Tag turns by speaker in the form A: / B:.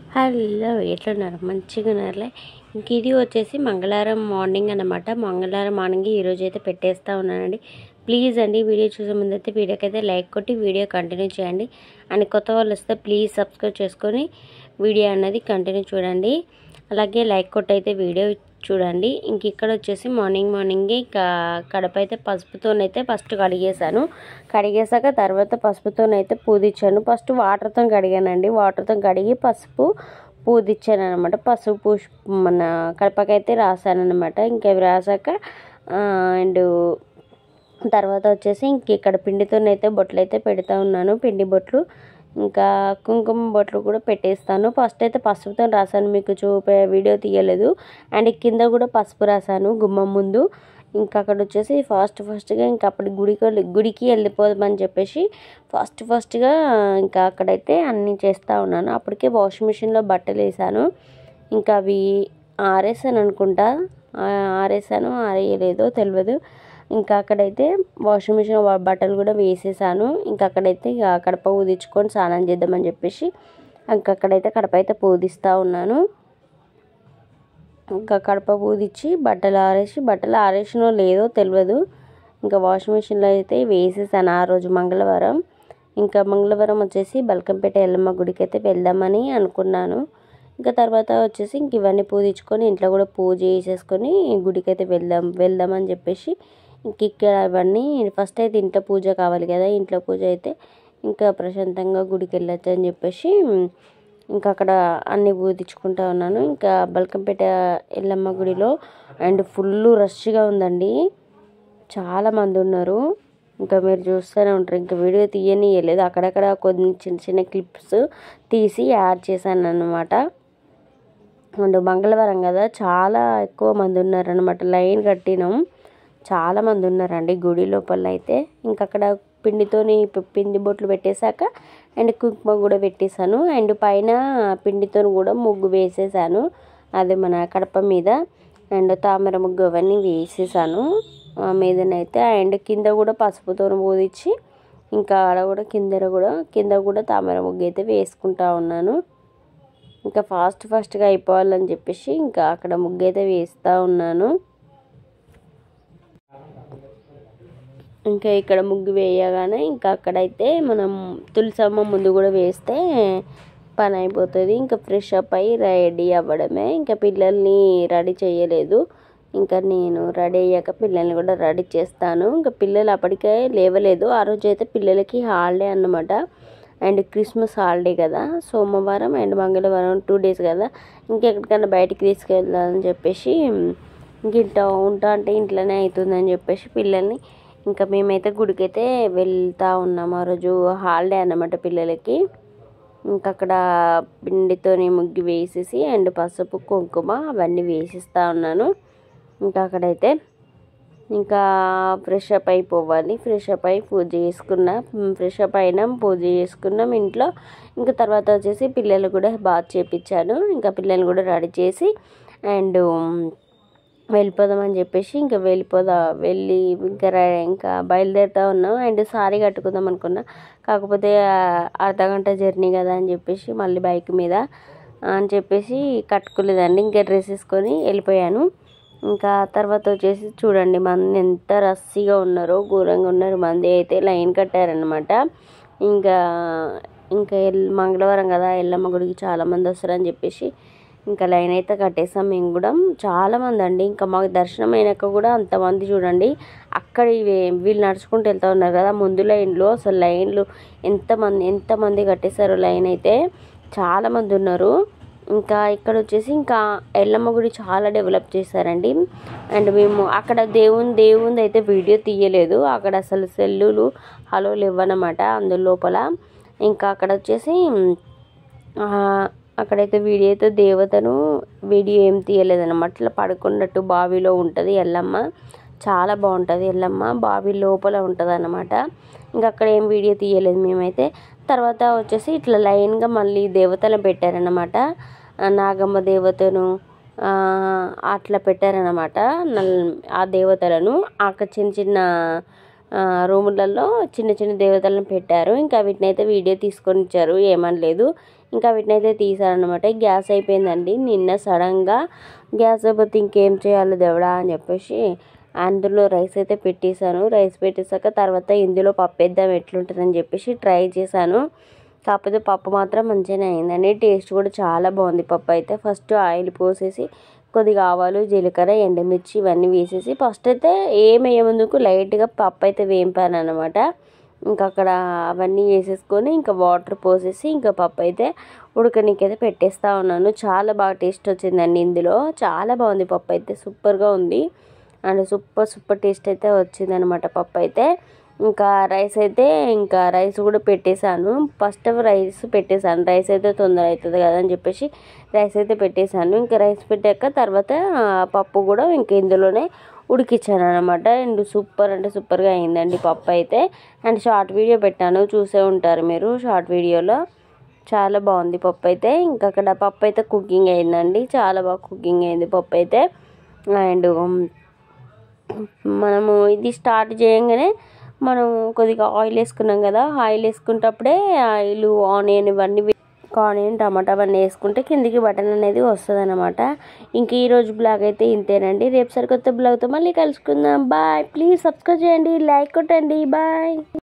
A: hello ఎట్లున్నారు మంచిగా ఉన్నారులే ఇంక ఇది వచ్చేసి మంగళవారం మార్నింగ్ అన్నమాట మంగళవారం మార్నింగ్ ఈరోజు అయితే పెట్టేస్తూ ఉన్నానండి ప్లీజ్ అండి వీడియో చూసే ముందు అయితే వీడియోకి అయితే లైక్ కొట్టి వీడియో కంటిన్యూ చేయండి అండ్ కొత్త వాళ్ళు వస్తే ప్లీజ్ సబ్స్క్రైబ్ చేసుకొని వీడియో అన్నది కంటిన్యూ చూడండి అలాగే లైక్ కొట్టి అయితే వీడియో చూడండి ఇంక ఇక్కడ వచ్చేసి మార్నింగ్ మార్నింగే ఇంకా కడప అయితే పసుపుతోనైతే ఫస్ట్ కడిగేసాను కడిగేసాక తర్వాత పసుపుతోనైతే పూదిచ్చాను ఫస్ట్ వాటర్తో కడిగానండి వాటర్తో కడిగి పసుపు పూదిచ్చాను అనమాట పసుపు పూసి మన కడపకైతే రాసాను అనమాట ఇంకా అవి రాసాక అండ్ తర్వాత వచ్చేసి ఇంక ఇక్కడ పిండితోనైతే బొట్లు అయితే పెడతా ఉన్నాను పిండి బొట్లు ఇంకా కుంకుమ బొట్లు కూడా పెట్టేస్తాను ఫస్ట్ అయితే పసుపుతో రాసాను మీకు చూపే వీడియో తీయలేదు అండ్ కింద కూడా పసుపు రాసాను గుమ్మం ముందు ఇంకా అక్కడ వచ్చేసి ఫాస్ట్ ఫాస్ట్గా ఇంకా అప్పటి గుడికి గుడికి వెళ్ళిపోదామని చెప్పేసి ఫస్ట్ ఫస్ట్గా ఇంకా అక్కడైతే అన్నీ చేస్తూ ఉన్నాను అప్పటికే వాషింగ్ మిషన్లో బట్టలు వేసాను ఇంకా అవి ఆరేసాను అనుకుంటా ఆరేసాను ఆరేయలేదో తెలియదు ఇంకా అక్కడైతే వాషింగ్ మిషన్ బట్టలు కూడా వేసేసాను ఇంకా అక్కడైతే ఇక కడప ఊదించుకొని స్నానం చేద్దామని చెప్పేసి ఇంకా అక్కడైతే కడప అయితే పూదిస్తూ ఉన్నాను ఇంకా కడప పూదిచ్చి బట్టలు ఆరేసి బట్టలు ఆరేసినో లేదో తెలియదు ఇంకా వాషింగ్ మిషన్లో అయితే వేసేసాను ఆ రోజు మంగళవారం ఇంకా మంగళవారం వచ్చేసి బల్కంపేట ఎల్లమ్మ గుడికి అయితే వెళ్దామని అనుకున్నాను ఇంకా తర్వాత వచ్చేసి ఇంక ఇవన్నీ పూజించుకొని ఇంట్లో కూడా పూజ చేసేసుకొని గుడికి అయితే వెళ్దాం వెళ్దామని చెప్పేసి ఇంక ఇక్కడ ఇవన్నీ ఫస్ట్ అయితే ఇంట్లో పూజ కావాలి కదా ఇంట్లో పూజ అయితే ఇంకా ప్రశాంతంగా గుడికి వెళ్ళొచ్చు అని చెప్పేసి ఇంకా అక్కడ అన్నీ పూజించుకుంటా ఉన్నాను ఇంకా బల్కంపేట ఎల్లమ్మ గుడిలో అండ్ ఫుల్ రష్గా ఉందండి చాలా మంది ఉన్నారు ఇంకా మీరు చూస్తూనే ఉంటారు ఇంకా వీడియో తీయనియలేదు అక్కడక్కడ కొన్ని చిన్న చిన్న క్లిప్స్ తీసి యాడ్ చేశాను అనమాట అండ్ మంగళవారం కదా చాలా ఎక్కువ మంది ఉన్నారనమాట లైన్ కట్టినాం చాలా మంది ఉన్నారండి గుడి లోపల అయితే ఇంకా అక్కడ పిండితోని పిండి బొట్లు పెట్టేశాక అండ్ కుంకుమ కూడా పెట్టేశాను అండ్ పైన పిండితో కూడా ముగ్గు వేసేసాను అది మన కడప మీద అండ్ తామర ముగ్గు అవన్నీ వేసేసాను మీదనైతే అండ్ కింద కూడా పసుపుతో పూదిచ్చి ఇంకా ఆడ కూడా కింద కూడా కింద కూడా తామర ముగ్గు అయితే వేసుకుంటా ఉన్నాను ఇంకా ఫాస్ట్ ఫాస్ట్గా అయిపోవాలని చెప్పేసి ఇంకా అక్కడ ముగ్గు అయితే వేస్తూ ఉన్నాను ఇంకా ఇక్కడ ముగ్గు వేయగానే ఇంకా అక్కడైతే మనం తులసమ్మ ముందు కూడా వేస్తే పని అయిపోతుంది ఇంకా ఫ్రెష్ అప్ అయ్యి రెడీ అవ్వడమే ఇంకా పిల్లల్ని రెడీ చేయలేదు ఇంకా నేను రెడీ అయ్యాక పిల్లల్ని కూడా రెడీ చేస్తాను ఇంకా పిల్లలు అప్పటికే లేవలేదు ఆ రోజు అయితే పిల్లలకి హాలిడే అన్నమాట అండ్ క్రిస్మస్ హాలిడే కదా సోమవారం అండ్ మంగళవారం టూ డేస్ కదా ఇంకెక్కడికైనా బయటికి తీసుకెళ్దామని చెప్పేసి ఇంక ఇంట ఉంటా అంటే ఇంట్లోనే అవుతుందని చెప్పేసి పిల్లల్ని ఇంకా మేమైతే గుడికి అయితే వెళ్తూ ఉన్నాము ఆ రోజు హాలిడే అన్నమాట పిల్లలకి ఇంకా అక్కడ పిండితోని ముగ్గు వేసేసి అండ్ పసుపు కుంకుమ అవన్నీ వేసిస్తూ ఉన్నాను ఇంకా అక్కడైతే ఇంకా ఫ్రెష్ అప్ అయిపోవాలి ఫ్రెష్ అప్ అయి పూజ చేసుకున్న ఫ్రెష్ అప్ అయినాం పూజ చేసుకున్నాం ఇంట్లో ఇంకా తర్వాత వచ్చేసి పిల్లలు కూడా బాత్ చేపించాను ఇంకా పిల్లల్ని కూడా రెడీ చేసి అండ్ వెళ్ళిపోదామని చెప్పేసి ఇంకా వెళ్ళిపోదా వెళ్ళి ఇంకా ఇంకా బయలుదేరుతా ఉన్నాం అండ్ సారీ కట్టుకుందాం అనుకున్నా కాకపోతే అర్ధ గంట జర్నీ కదా అని చెప్పేసి మళ్ళీ బైక్ మీద అని చెప్పేసి కట్టుకోలేదండి ఇంకా డ్రెస్ వేసుకొని వెళ్ళిపోయాను ఇంకా తర్వాత వచ్చేసి చూడండి మంది ఎంత రస్సీగా ఉన్నారో ఘోరంగా ఉన్నారు మంది అయితే లైన్ కట్టారనమాట ఇంకా ఇంకా మంగళవారం కదా ఎల్లమ్మ గుడికి చాలామంది వస్తారని చెప్పేసి ఇంకా లైన్ అయితే కట్టేసాం మేము కూడా చాలామంది అండి ఇంకా మాకు దర్శనం అయినాక కూడా అంతమంది చూడండి అక్కడ వీళ్ళు నడుచుకుంటూ వెళ్తూ ఉన్నారు కదా ముందు లైన్లో అసలు లైన్లు ఎంతమంది ఎంతమంది కట్టేశారు లైన్ అయితే చాలామంది ఉన్నారు ఇంకా ఇక్కడ వచ్చేసి ఇంకా ఎల్లమ్మ గుడి చాలా డెవలప్ చేశారండి అండ్ మేము అక్కడ దేవుని దేవుని అయితే వీడియో తీయలేదు అక్కడ అసలు సెల్లులు హలోలు ఇవ్వనమాట అందు లోపల ఇంకా అక్కడ వచ్చేసి అక్కడైతే వీడియో అయితే దేవతను వీడియో ఏం తీయలేదన్నమాట ఇట్లా పడుకున్నట్టు బావిలో ఉంటుంది ఎల్లమ్మ చాలా బాగుంటుంది ఎల్లమ్మ బావి లోపల ఉంటుంది అన్నమాట ఇంకా అక్కడ ఏం వీడియో తీయలేదు మేమైతే తర్వాత వచ్చేసి ఇట్లా లైన్గా మళ్ళీ దేవతలను పెట్టారనమాట నాగమ్మ దేవతను అట్లా పెట్టారనమాట ఆ దేవతలను అక్కడ చిన్న చిన్న రూములలో చిన్న చిన్న దేవతలను పెట్టారు ఇంకా వీటిని అయితే వీడియో తీసుకొని ఇచ్చారు ఏమనలేదు ఇంకా వీటిని అయితే తీసానమాట గ్యాస్ అయిపోయిందండి నిన్న సడన్గా గ్యాస్ అయిపోతే ఇంకేం చేయాలి దేవుడా అని చెప్పేసి అందులో రైస్ అయితే పెట్టేశాను రైస్ పెట్టేశాక తర్వాత ఇందులో పప్పు వేద్దాం ఎట్లుంటుందని చెప్పేసి ట్రై చేశాను కాకపోతే పప్పు మాత్రం మంచిగానే అయిందండి టేస్ట్ కూడా చాలా బాగుంది పప్పు అయితే ఫస్ట్ ఆయిల్ పోసేసి కొద్దిగా ఆవాలు జీలకర్ర ఎండుమిర్చి ఇవన్నీ వేసేసి ఫస్ట్ అయితే ఏం వేయముందుకు లైట్గా పప్పు అయితే వేంపాను అనమాట ఇంకా అక్కడ అవన్నీ వేసేసుకొని ఇంకా వాటర్ పోసేసి ఇంకా పప్పు అయితే ఉడకనీకైతే పెట్టేస్తూ ఉన్నాను చాలా బాగా టేస్ట్ వచ్చిందండి ఇందులో చాలా బాగుంది పప్పు అయితే సూపర్గా ఉంది అండ్ సూపర్ సూపర్ టేస్ట్ అయితే వచ్చిందనమాట పప్పు అయితే ఇంకా రైస్ అయితే ఇంకా రైస్ కూడా పెట్టేశాను ఫస్ట్ రైస్ పెట్టేశాను రైస్ అయితే తొందర అవుతుంది కదా అని చెప్పేసి రైస్ అయితే పెట్టేశాను ఇంకా రైస్ పెట్టాక తర్వాత ఆ, పప్పు కూడా ఇంక ఇందులోనే ఉడికిచ్చాను అనమాట అండ్ సూపర్ అంటే సూపర్గా అయిందండి పప్పు అయితే అండ్ షార్ట్ వీడియో పెట్టాను చూసే ఉంటారు మీరు షార్ట్ వీడియోలో చాలా బాగుంది పప్పు అయితే ఇంకా అక్కడ పప్పు అయితే కుకింగ్ అయిందండి చాలా బాగా కుకింగ్ అయింది పప్పు అయితే అండ్ మనము ఇది స్టార్ట్ చేయగానే మనం కొద్దిగా ఆయిల్ వేసుకున్నాం కదా ఆయిల్ వేసుకునేటప్పుడే ఆయిల్ ఆనియన్ ఇవన్నీ వే- ఆనియన్ టమాటా అవన్నీ వేసుకుంటే కిందికి బటన్ అనేది వస్తుంది అనమాట ఇంక ఈరోజు బ్లాగ్ అయితే ఇంతేనండి రేపు సరికొత్త బ్లాగ్తో మళ్ళీ కలుసుకుందాం బాయ్ ప్లీజ్ సబ్స్క్రైబ్ చేయండి లైక్ కొట్టండి బాయ్